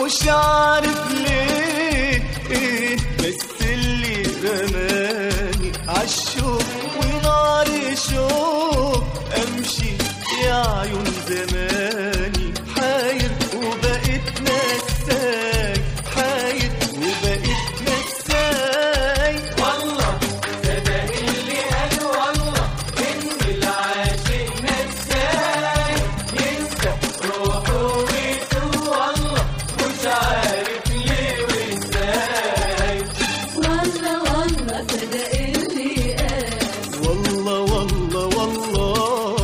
مش عارف ليه إيه بس اللي رماني عالشوق ونار شوق امشي يا عيون زماني حاير وبقيت نساي حاير وبقيت نساي والله صدق اللي قال والله ان العاشق نساي ينسى روحه وبيته والله مش عارف ليه وازاي والله والله صدق اللي قال والله والله والله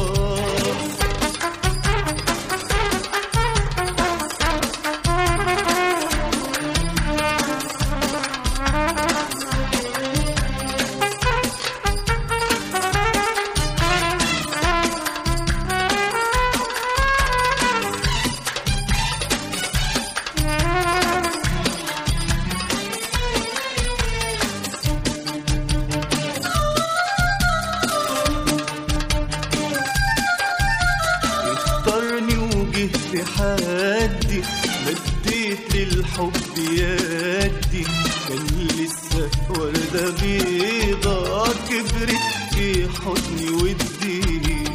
اختارني وجه لحدي مديت للحب يدي كان لسه وردة بيضة كبرت في حضني ودي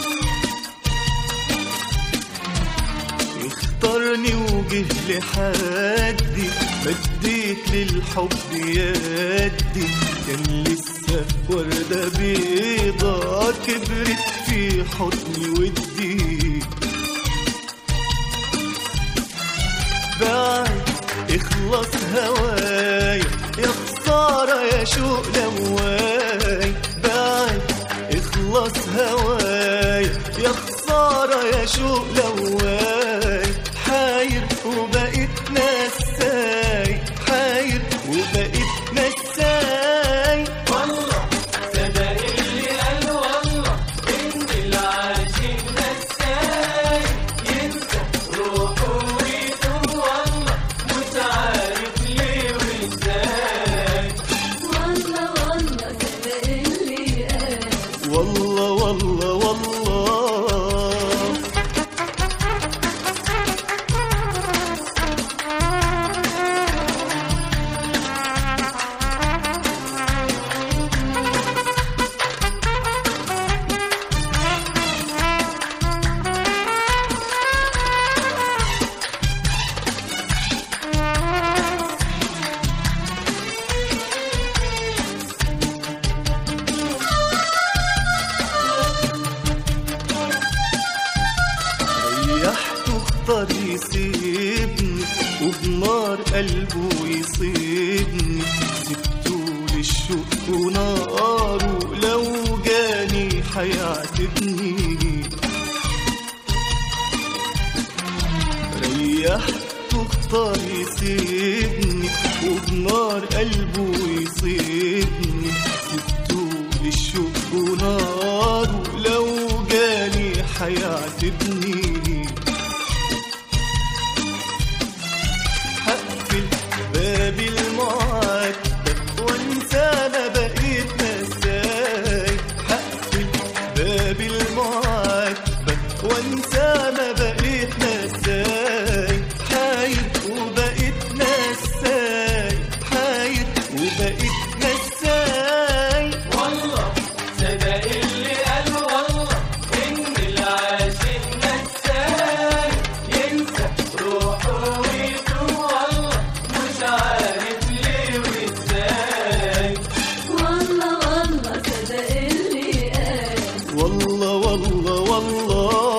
اختارني وجه لحدي مديت للحب يدي كان لسه وردة بيضة كبرت في حضني ودي بعد اخلص هواي يا خسارة يا شوق لواي بعد اخلص هواي يا خسارة يا شوق لواي حاير وبقيت نساي حاير وبقيت نساي والله صدق اللي قال والله ان العاشق نساي ينسى روحه وبيته والله مش عارف ليه وازاي والله والله صدق اللي قال والله والله والله ريحته اختار يسيبني وبنار قلبه يصيبني سبته للشوق وناره لو جاني حيعاتبني ريحته اختار يسيبني وبنار قلبه يصيبني سبته للشوق وناره لو جاني حيعاتبني هقفل باب المعاتبة وانسى انا بقيت نساي هقفل باب المعاتبة وانسى انا بقيت نساي حاير وبقيت نساي حاير وبقيت نساي والله صدق اللي قال والله ان العاشق نساي ينسى روحه وبيته والله مش عارف ليه وازاي والله والله صدق اللي قال والله والله والله